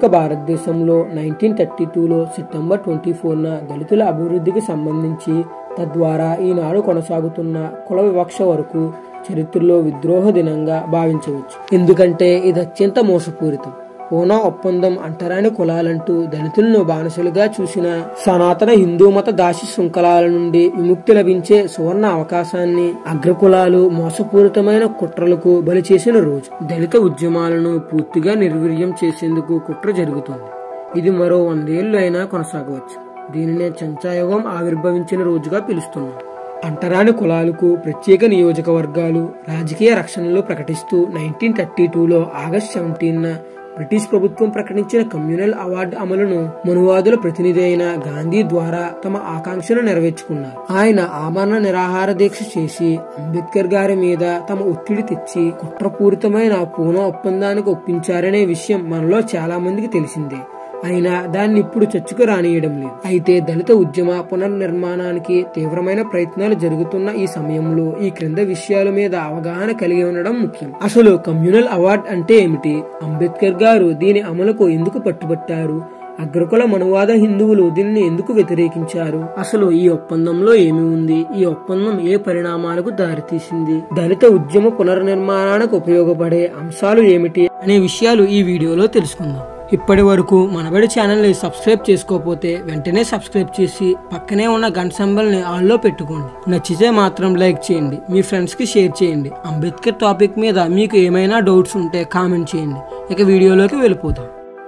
ఆధునిక భారతదేశంలో nineteen thirty టూలో సెప్టెంబర్ ట్వంటీ ఫోర్న దళితుల అభివృద్ధికి సంబంధించి తద్వారా ఈనాడు కొనసాగుతున్న కుల వివక్ష వరకు చరిత్రలో విద్రోహ దినంగా భావించవచ్చు ఎందుకంటే ఇది అత్యంత మోసపూరితం పూనా ఒప్పందం అంటరాని కులాలంటూ దళితులను బానిసలుగా చూసిన సనాతన హిందూ మత దాసి శృంఖలాల నుండి విముక్తి లభించే సువర్ణ అవకాశాన్ని అగ్రకులాలు మోసపూరితమైన కుట్రలకు బలి చేసిన రోజు దళిత ఉద్యమాలను పూర్తిగా నిర్వీర్యం చేసేందుకు కుట్ర జరుగుతుంది ఇది మరో వందేళ్లు అయినా కొనసాగవచ్చు దీనినే చెంచాయుగం ఆవిర్భవించిన రోజుగా పిలుస్తున్నాం అంటరాని కులాలకు ప్రత్యేక నియోజకవర్గాలు రాజకీయ రక్షణలు ప్రకటిస్తూ నైన్టీన్ థర్టీ టూలో ఆగస్ట్ సెవెంటీన్ బ్రిటిష్ ప్రభుత్వం ప్రకటించిన కమ్యూనల్ అవార్డు అమలును మనువాదుల ప్రతినిధి అయిన గాంధీ ద్వారా తమ ఆకాంక్షను నెరవేర్చుకున్నారు ఆయన ఆమరణ నిరాహార దీక్ష చేసి అంబేద్కర్ గారి మీద తమ ఒత్తిడి తెచ్చి కుట్రపూరితమైన పూనా ఒప్పందానికి ఒప్పించారనే విషయం మనలో చాలా మందికి తెలిసిందే అయినా దాన్ని ఇప్పుడు చర్చకు రానియడం లేదు అయితే దళిత ఉద్యమ పునర్నిర్మాణానికి తీవ్రమైన ప్రయత్నాలు జరుగుతున్న ఈ సమయంలో ఈ క్రింద విషయాల మీద అవగాహన కలిగి ఉండడం ముఖ్యం అసలు కమ్యూనల్ అవార్డ్ అంటే ఏమిటి అంబేద్కర్ గారు దీని అమలుకు ఎందుకు పట్టుబట్టారు అగ్రకుల మనువాద హిందువులు దీనిని ఎందుకు వ్యతిరేకించారు అసలు ఈ ఒప్పందంలో ఏమి ఉంది ఈ ఒప్పందం ఏ పరిణామాలకు దారితీసింది దళిత ఉద్యమ పునర్నిర్మాణానికి ఉపయోగపడే అంశాలు ఏమిటి అనే విషయాలు ఈ వీడియోలో తెలుసుకుందాం ఇప్పటి వరకు మనబడి ఛానల్ని సబ్స్క్రైబ్ చేసుకోకపోతే వెంటనే సబ్స్క్రైబ్ చేసి పక్కనే ఉన్న గంట సింబల్ని ఆన్లో పెట్టుకోండి నచ్చితే మాత్రం లైక్ చేయండి మీ ఫ్రెండ్స్కి షేర్ చేయండి అంబేద్కర్ టాపిక్ మీద మీకు ఏమైనా డౌట్స్ ఉంటే కామెంట్ చేయండి ఇక వీడియోలోకి వెళ్ళిపోదాం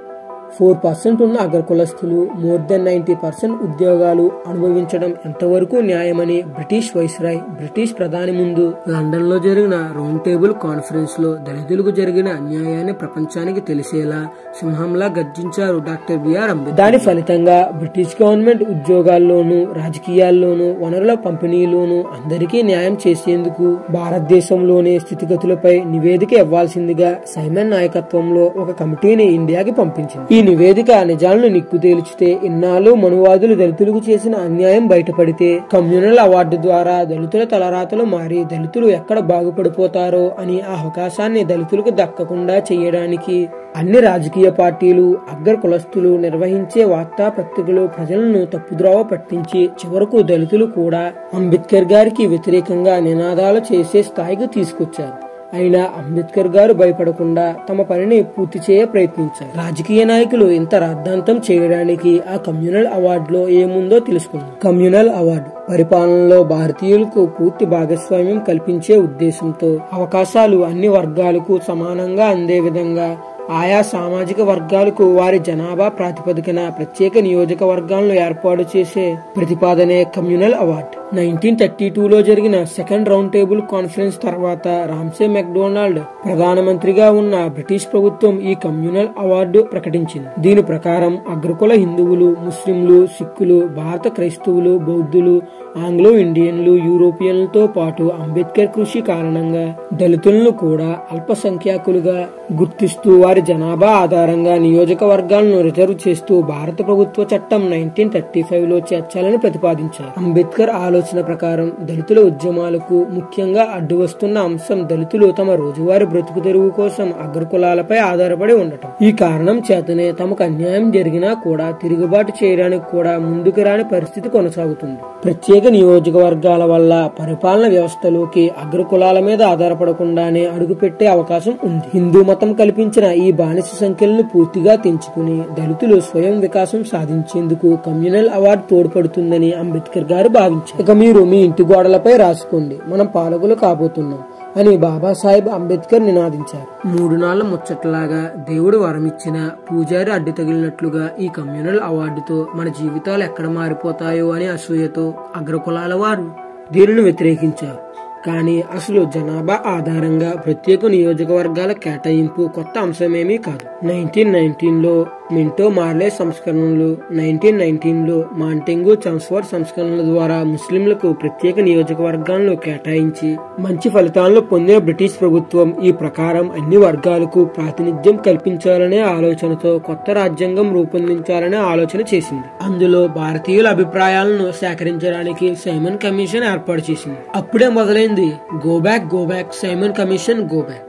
ఫోర్ పర్సెంట్ ఉన్న అగ్రకులస్తులు మోర్ దెన్ నైన్టీ పర్సెంట్ ఉద్యోగాలు అనుభవించడం ఎంతవరకు న్యాయమని బ్రిటిష్ వైస్రాయ్ బ్రిటిష్ ప్రధాని ముందు లండన్ లో జరిగిన రౌండ్ టేబుల్ కాన్ఫరెన్స్ లో దళితులకు జరిగిన అన్యాయాన్ని ప్రపంచానికి తెలిసేలా సింహంలా గర్జించారు డాక్టర్ బిఆర్ అంబేద్కర్ దాని ఫలితంగా బ్రిటిష్ గవర్నమెంట్ ఉద్యోగాల్లోనూ రాజకీయాల్లోనూ వనరుల పంపిణీలోనూ అందరికీ న్యాయం చేసేందుకు భారతదేశంలోని స్థితిగతులపై నివేదిక ఇవ్వాల్సిందిగా సైమన్ నాయకత్వంలో ఒక కమిటీని ఇండియాకి పంపించింది ఈ నివేదిక నిజాలను నిక్కు తేల్చితే ఇన్నాళ్ళు మనువాదులు దళితులకు చేసిన అన్యాయం బయటపడితే కమ్యూనల్ అవార్డు ద్వారా దళితుల తలరాతలు మారి దళితులు ఎక్కడ బాగుపడిపోతారో అని ఆ అవకాశాన్ని దళితులకు దక్కకుండా చేయడానికి అన్ని రాజకీయ పార్టీలు అగ్ర కులస్తులు నిర్వహించే వార్తాపత్రికలు ప్రజలను తప్పుద్రోవ పట్టించి చివరకు దళితులు కూడా అంబేద్కర్ గారికి వ్యతిరేకంగా నినాదాలు చేసే స్థాయికి తీసుకొచ్చారు అయినా అంబేద్కర్ గారు భయపడకుండా తమ పనిని పూర్తి చేయ ప్రయత్నించారు రాజకీయ నాయకులు ఇంత రాద్ధాంతం చేయడానికి ఆ కమ్యూనల్ అవార్డులో ఏముందో తెలుసుకుందాం కమ్యూనల్ అవార్డు పరిపాలనలో భారతీయులకు పూర్తి భాగస్వామ్యం కల్పించే ఉద్దేశంతో అవకాశాలు అన్ని వర్గాలకు సమానంగా అందే విధంగా ఆయా సామాజిక వర్గాలకు వారి జనాభా ప్రాతిపదికన ప్రత్యేక నియోజకవర్గాలను ఏర్పాటు చేసే ప్రతిపాదనే కమ్యూనల్ అవార్డ్ నైన్టీన్ థర్టీ టూలో జరిగిన సెకండ్ రౌండ్ టేబుల్ కాన్ఫరెన్స్ తర్వాత రామ్సే మెక్డొనాల్డ్ ప్రధానమంత్రిగా ఉన్న బ్రిటిష్ ప్రభుత్వం ఈ కమ్యూనల్ అవార్డు ప్రకటించింది దీని ప్రకారం అగ్రకుల హిందువులు ముస్లింలు సిక్కులు భారత క్రైస్తవులు బౌద్ధులు ఆంగ్లో ఇండియన్లు యూరోపియన్లతో పాటు అంబేద్కర్ కృషి కారణంగా దళితులను కూడా అల్పసంఖ్యాకులుగా గుర్తిస్తూ వారి జనాభా ఆధారంగా నియోజకవర్గాలను రిజర్వ్ చేస్తూ భారత ప్రభుత్వ చట్టం నైన్టీన్ థర్టీ ఫైవ్ లో చేర్చాలని ప్రతిపాదించారు అంబేద్కర్ ఆలోచన ప్రకారం దళితుల ఉద్యమాలకు ముఖ్యంగా అడ్డు వస్తున్న అంశం దళితులు తమ రోజువారీ బ్రతుకు తెరువు కోసం అగ్రకులాలపై ఆధారపడి ఉండటం ఈ కారణం చేతనే తమకు అన్యాయం జరిగినా కూడా తిరుగుబాటు చేయడానికి కూడా ముందుకు రాని పరిస్థితి కొనసాగుతుంది ప్రత్యేక నియోజకవర్గాల వల్ల పరిపాలన వ్యవస్థలోకి అగ్రకులాల మీద ఆధారపడకుండానే అడుగుపెట్టే అవకాశం ఉంది హిందూ మతం కల్పించిన ఈ బానిస సంఖ్యలను పూర్తిగా తెంచుకుని దళితులు స్వయం వికాసం సాధించేందుకు కమ్యూనల్ అవార్డు తోడ్పడుతుందని అంబేద్కర్ గారు భావించారు ఇక మీరు మీ ఇంటి గోడలపై రాసుకోండి మనం పాలకులు కాబోతున్నాం అని బాబాసాహెబ్ అంబేద్కర్ నినాదించారు మూడు నాళ్ల ముచ్చట్లాగా దేవుడు వరమిచ్చిన పూజారి అడ్డు తగిలినట్లుగా ఈ కమ్యూనల్ అవార్డుతో మన జీవితాలు ఎక్కడ మారిపోతాయో అని అసూయతో అగ్రకులాల వారు దీనిని వ్యతిరేకించారు కానీ అసలు జనాభా ఆధారంగా ప్రత్యేక నియోజకవర్గాల కేటాయింపు కొత్త అంశమేమీ కాదు నైన్టీన్ నైన్టీన్ లో మింటో మార్లే సంస్కరణలు నైన్టీన్ నైన్టీన్ లో మాంటెంగు చమ్స్ఫర్డ్ సంస్కరణల ద్వారా ముస్లింలకు ప్రత్యేక నియోజకవర్గాలను కేటాయించి మంచి ఫలితాలను పొందిన బ్రిటిష్ ప్రభుత్వం ఈ ప్రకారం అన్ని వర్గాలకు ప్రాతినిధ్యం కల్పించాలనే ఆలోచనతో కొత్త రాజ్యాంగం రూపొందించాలనే ఆలోచన చేసింది అందులో భారతీయుల అభిప్రాయాలను సేకరించడానికి సైమన్ కమిషన్ ఏర్పాటు చేసింది అప్పుడే మొదలైంది go back go back Simon commission go back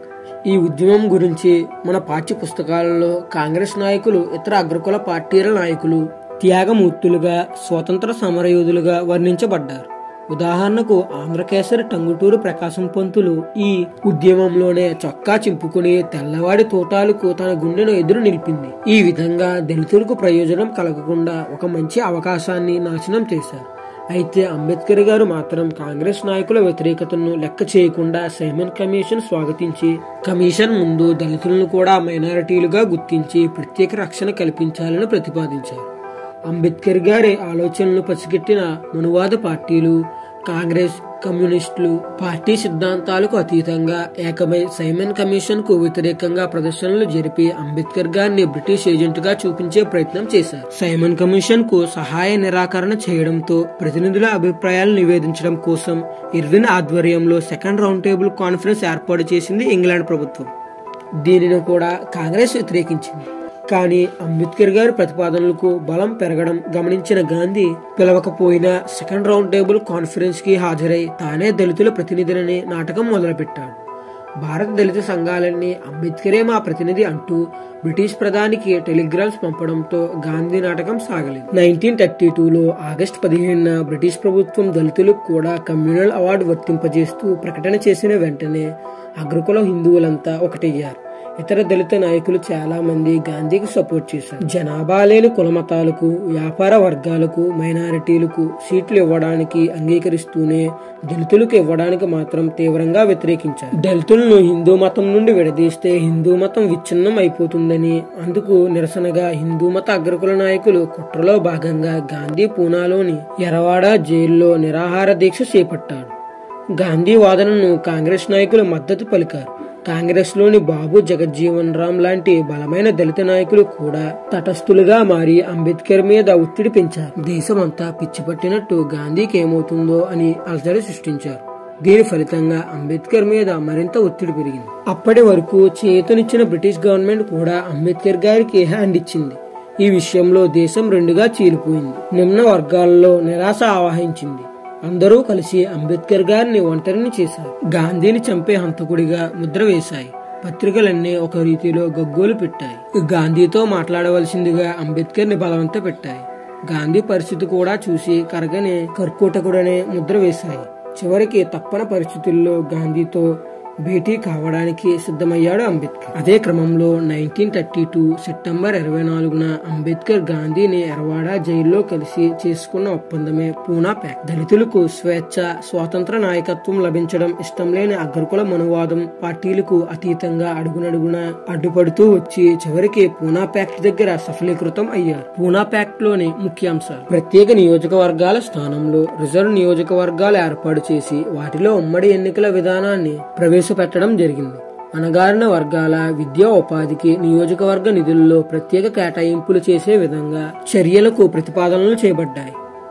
ఈ ఉద్యమం గురించి మన పాఠ్య పుస్తకాలలో కాంగ్రెస్ నాయకులు ఇతర అగ్రకుల పార్టీల నాయకులు త్యాగమూర్తులుగా స్వతంత్ర సమరయోధులుగా వర్ణించబడ్డారు ఉదాహరణకు ఆంధ్రకేసరి టంగుటూరు ప్రకాశం పంతులు ఈ ఉద్యమంలోనే చొక్కా చింపుకుని తెల్లవాడి తోటాలకు తన గుండెను ఎదురు నిలిపింది ఈ విధంగా దళితులకు ప్రయోజనం కలగకుండా ఒక మంచి అవకాశాన్ని నాశనం చేశారు అయితే అంబేద్కర్ గారు మాత్రం కాంగ్రెస్ నాయకుల వ్యతిరేకతను లెక్క చేయకుండా సైమన్ కమిషన్ స్వాగతించి కమిషన్ ముందు దళితులను కూడా మైనారిటీలుగా గుర్తించి ప్రత్యేక రక్షణ కల్పించాలని ప్రతిపాదించారు అంబేద్కర్ గారి ఆలోచనలు పసిగట్టిన మనువాద పార్టీలు కాంగ్రెస్ కమ్యూనిస్టులు పార్టీ సిద్ధాంతాలకు అతీతంగా ఏకమై సైమన్ కమిషన్ కు వ్యతిరేకంగా ప్రదర్శనలు జరిపి అంబేద్కర్ గారిని బ్రిటిష్ ఏజెంట్ గా చూపించే ప్రయత్నం చేశారు సైమన్ కమిషన్ కు సహాయ నిరాకరణ చేయడంతో ప్రతినిధుల అభిప్రాయాలు నివేదించడం కోసం ఇర్విన్ ఆధ్వర్యంలో సెకండ్ రౌండ్ టేబుల్ కాన్ఫరెన్స్ ఏర్పాటు చేసింది ఇంగ్లాండ్ ప్రభుత్వం దీనిని కూడా కాంగ్రెస్ వ్యతిరేకించింది కానీ అంబేద్కర్ గారి ప్రతిపాదనలకు బలం పెరగడం గమనించిన గాంధీ పిలవకపోయినా సెకండ్ రౌండ్ టేబుల్ కాన్ఫరెన్స్ కి హాజరై తానే దళితుల ప్రతినిధిని నాటకం మొదలుపెట్టాడు భారత దళిత సంఘాలన్నీ అంబేద్కరే మా ప్రతినిధి అంటూ బ్రిటిష్ ప్రధానికి టెలిగ్రామ్స్ పంపడంతో గాంధీ నాటకం సాగలేదు నైన్టీన్ థర్టీ టూలో ఆగస్టు పదిహేనున బ్రిటిష్ ప్రభుత్వం దళితులకు కూడా కమ్యూనల్ అవార్డు వర్తింపజేస్తూ ప్రకటన చేసిన వెంటనే అగ్రకుల హిందువులంతా ఒకటయ్యారు ఇతర దళిత నాయకులు చాలా మంది గాంధీకి సపోర్ట్ చేశారు జనాభా లేని కుల మతాలకు వ్యాపార వర్గాలకు మైనారిటీలకు సీట్లు ఇవ్వడానికి అంగీకరిస్తూనే దళితులకు ఇవ్వడానికి మాత్రం తీవ్రంగా వ్యతిరేకించారు దళితులను హిందూ మతం నుండి విడదీస్తే హిందూ మతం విచ్ఛిన్నం అయిపోతుందని అందుకు నిరసనగా హిందూ మత అగ్రకుల నాయకులు కుట్రలో భాగంగా గాంధీ పూనాలోని ఎరవాడ జైల్లో నిరాహార దీక్ష చేపట్టాడు గాంధీ వాదనను కాంగ్రెస్ నాయకులు మద్దతు పలికారు కాంగ్రెస్ లోని బాబు జగజ్జీవన్ రామ్ లాంటి బలమైన దళిత నాయకులు కూడా తటస్థులుగా మారి అంబేద్కర్ మీద ఒత్తిడి పెంచారు దేశమంతా పిచ్చిపట్టినట్టు గాంధీకి ఏమవుతుందో అని అలజడి సృష్టించారు దీని ఫలితంగా అంబేద్కర్ మీద మరింత ఒత్తిడి పెరిగింది అప్పటి వరకు చేతునిచ్చిన బ్రిటిష్ గవర్నమెంట్ కూడా అంబేద్కర్ గారికి హ్యాండ్ ఇచ్చింది ఈ విషయంలో దేశం రెండుగా చీలిపోయింది నిమ్న వర్గాల్లో నిరాశ ఆవాహించింది అందరూ కలిసి అంబేద్కర్ గారిని ఒంటరిని చేశారు గాంధీని చంపే హంతకుడిగా ముద్ర వేశాయి పత్రికలన్నీ ఒక రీతిలో గగ్గోలు పెట్టాయి గాంధీతో మాట్లాడవలసిందిగా అంబేద్కర్ ని బలవంత పెట్టాయి గాంధీ పరిస్థితి కూడా చూసి కరగనే కర్కోటకుడనే ముద్ర వేశాయి చివరికి తప్పన పరిస్థితుల్లో గాంధీతో భేటీ కావడానికి సిద్ధమయ్యాడు అంబేద్కర్ అదే క్రమంలో నైన్టీన్ థర్టీ టూ సెప్టెంబర్ ఇరవై నాలుగున అంబేద్కర్ గాంధీని ఎరవాడ జైల్లో కలిసి చేసుకున్న ఒప్పందమే పూనా ప్యాక్ దళితులకు స్వేచ్ఛ స్వాతంత్ర నాయకత్వం లభించడం ఇష్టం లేని అగ్రకుల మనువాదం పార్టీలకు అతీతంగా అడుగునడుగున అడ్డుపడుతూ వచ్చి చివరికి పూనా ప్యాక్ట్ దగ్గర సఫలీకృతం అయ్యారు పూనా ప్యాక్ట్ లోని ముఖ్యాంశాలు ప్రత్యేక నియోజకవర్గాల స్థానంలో రిజర్వ్ నియోజకవర్గాలు ఏర్పాటు చేసి వాటిలో ఉమ్మడి ఎన్నికల విధానాన్ని ప్రవేశపెట్టడం జరిగింది అణగారిన వర్గాల విద్యా ఉపాధికి నియోజకవర్గ నిధుల్లో ప్రత్యేక కేటాయింపులు చేసే విధంగా చర్యలకు ప్రతిపాదనలు చేపడ్డాయి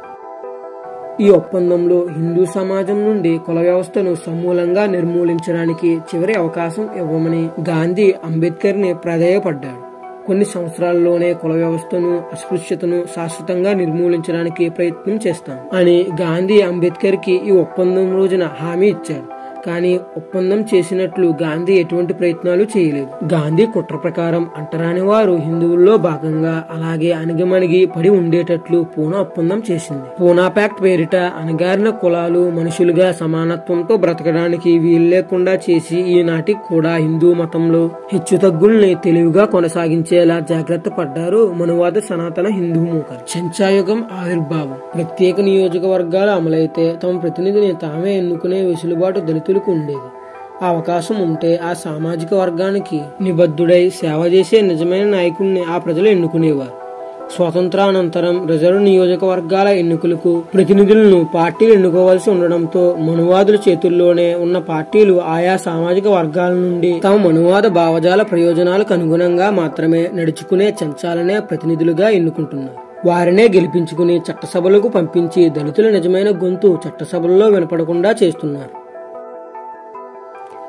ఈ ఒప్పందంలో హిందూ సమాజం నుండి కుల వ్యవస్థను సమూలంగా నిర్మూలించడానికి చివరి అవకాశం ఇవ్వమని గాంధీ అంబేద్కర్ ని ప్రాధేయపడ్డాడు కొన్ని సంవత్సరాల్లోనే కుల వ్యవస్థను అస్పృశ్యతను శాశ్వతంగా నిర్మూలించడానికి ప్రయత్నం చేస్తాం అని గాంధీ అంబేద్కర్ కి ఈ ఒప్పందం రోజున హామీ ఇచ్చాడు కానీ ఒప్పందం చేసినట్లు గాంధీ ఎటువంటి ప్రయత్నాలు చేయలేదు గాంధీ కుట్ర ప్రకారం అంటరాని వారు హిందువుల్లో భాగంగా అలాగే అణిగమణిగి పడి ఉండేటట్లు పూనా ఒప్పందం చేసింది పూనా ప్యాక్ట్ పేరిట అణగారిన కులాలు మనుషులుగా సమానత్వంతో బ్రతకడానికి వీలు లేకుండా చేసి ఈనాటికి కూడా హిందూ మతంలో హెచ్చుతగ్గుల్ని తెలివిగా కొనసాగించేలా జాగ్రత్త పడ్డారు మనువాద సనాతన హిందూ మూకలు చెంచాయుగం ఆవిర్భావం ప్రత్యేక నియోజకవర్గాలు అమలైతే తమ ప్రతినిధిని తామే ఎన్నుకునే వెసులుబాటు దళితులకు ఉండేది ఆ అవకాశం ఉంటే ఆ సామాజిక వర్గానికి నిబద్ధుడై సేవ చేసే నిజమైన నాయకుడిని ఆ ప్రజలు ఎన్నుకునేవారు స్వాతంత్రానంతరం రిజర్వ్ నియోజకవర్గాల ఎన్నికలకు ప్రతినిధులను పార్టీలు ఎన్నుకోవాల్సి ఉండడంతో మనువాదుల చేతుల్లోనే ఉన్న పార్టీలు ఆయా సామాజిక వర్గాల నుండి తమ మనువాద భావజాల ప్రయోజనాలకు అనుగుణంగా మాత్రమే నడుచుకునే చంచాలనే ప్రతినిధులుగా ఎన్నుకుంటున్నారు వారినే గెలిపించుకుని చట్టసభలకు పంపించి దళితుల నిజమైన గొంతు చట్టసభల్లో వినపడకుండా చేస్తున్నారు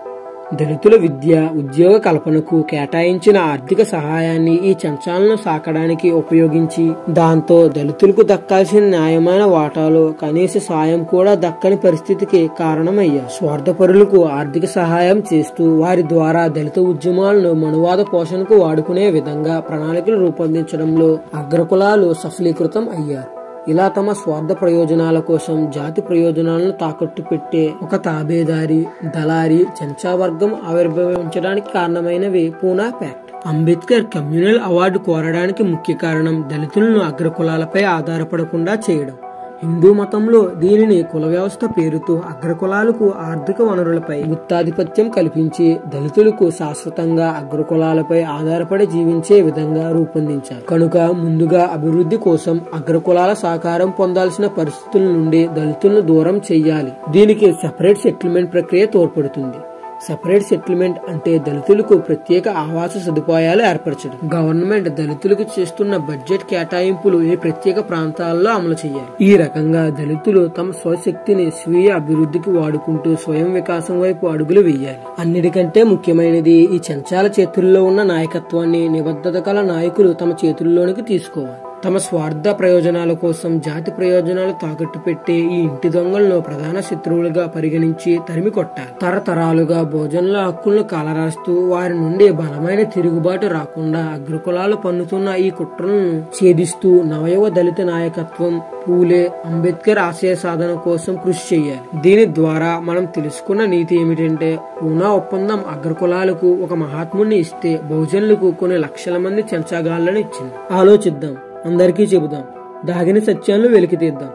దళితుల విద్య ఉద్యోగ కల్పనకు కేటాయించిన ఆర్థిక సహాయాన్ని ఈ చెంచాలను సాకడానికి ఉపయోగించి దాంతో దళితులకు దక్కాల్సిన న్యాయమైన వాటాలో కనీస సాయం కూడా దక్కని పరిస్థితికి కారణమయ్యారు స్వార్థపరులకు ఆర్థిక సహాయం చేస్తూ వారి ద్వారా దళిత ఉద్యమాలను మనువాద పోషణకు వాడుకునే విధంగా ప్రణాళికలు రూపొందించడంలో అగ్రకులాలు సఫలీకృతం అయ్యారు ఇలా తమ స్వార్థ ప్రయోజనాల కోసం జాతి ప్రయోజనాలను తాకట్టు పెట్టే ఒక తాబేదారి దళారి చెంచావర్గం ఆవిర్భవించడానికి కారణమైనవి Poona pact Ambedkar communal award కోరడానికి ముఖ్య కారణం దళితులను అగ్రకులాలపై ఆధారపడకుండా చేయడం హిందూ మతంలో దీనిని కుల వ్యవస్థ పేరుతో అగ్రకులాలకు ఆర్థిక వనరులపై గుత్తాధిపత్యం కల్పించి దళితులకు శాశ్వతంగా అగ్రకులాలపై ఆధారపడి జీవించే విధంగా రూపొందించారు కనుక ముందుగా అభివృద్ధి కోసం అగ్రకులాల సహకారం పొందాల్సిన పరిస్థితుల నుండి దళితులను దూరం చెయ్యాలి దీనికి సెపరేట్ సెటిల్మెంట్ ప్రక్రియ తోడ్పడుతుంది సెపరేట్ సెటిల్మెంట్ అంటే దళితులకు ప్రత్యేక ఆవాస సదుపాయాలు ఏర్పరచడం గవర్నమెంట్ దళితులకు చేస్తున్న బడ్జెట్ కేటాయింపులు ఏ ప్రత్యేక ప్రాంతాల్లో అమలు చేయాలి ఈ రకంగా దళితులు తమ స్వశక్తిని స్వీయ అభివృద్ధికి వాడుకుంటూ స్వయం వికాసం వైపు అడుగులు వేయాలి అన్నిటికంటే ముఖ్యమైనది ఈ చెంచాల చేతుల్లో ఉన్న నాయకత్వాన్ని నిబద్ధత గల నాయకులు తమ చేతుల్లోనికి తీసుకోవాలి తమ స్వార్థ ప్రయోజనాల కోసం జాతి ప్రయోజనాలు తాకట్టు పెట్టే ఈ ఇంటి దొంగలను ప్రధాన శత్రువులుగా పరిగణించి తరిమి కొట్టాలి తరతరాలుగా భోజనాల హక్కులను కాలరాస్తూ వారి నుండి బలమైన తిరుగుబాటు రాకుండా అగ్రకులాలు పన్నుతున్న ఈ కుట్రలను ఛేదిస్తూ నవయవ దళిత నాయకత్వం పూలే అంబేద్కర్ ఆశయ సాధన కోసం కృషి చేయాలి దీని ద్వారా మనం తెలుసుకున్న నీతి ఏమిటంటే పూనా ఒప్పందం అగ్రకులాలకు ఒక మహాత్ముడిని ఇస్తే బహుజనులకు కొన్ని లక్షల మంది చెంచగాళ్లను ఇచ్చింది ఆలోచిద్దాం అందరికీ చెబుదాం దాగిన సత్యాలను వెలికి తీద్దాం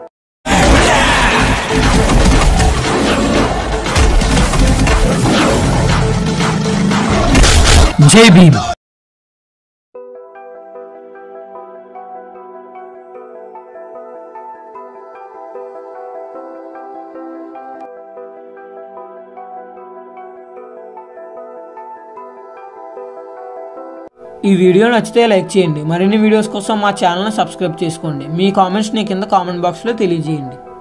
జై భీమ్ ఈ వీడియో నచ్చితే లైక్ చేయండి మరిన్ని వీడియోస్ కోసం మా ఛానల్ని సబ్స్క్రైబ్ చేసుకోండి మీ కామెంట్స్ని కింద కామెంట్ బాక్స్లో తెలియజేయండి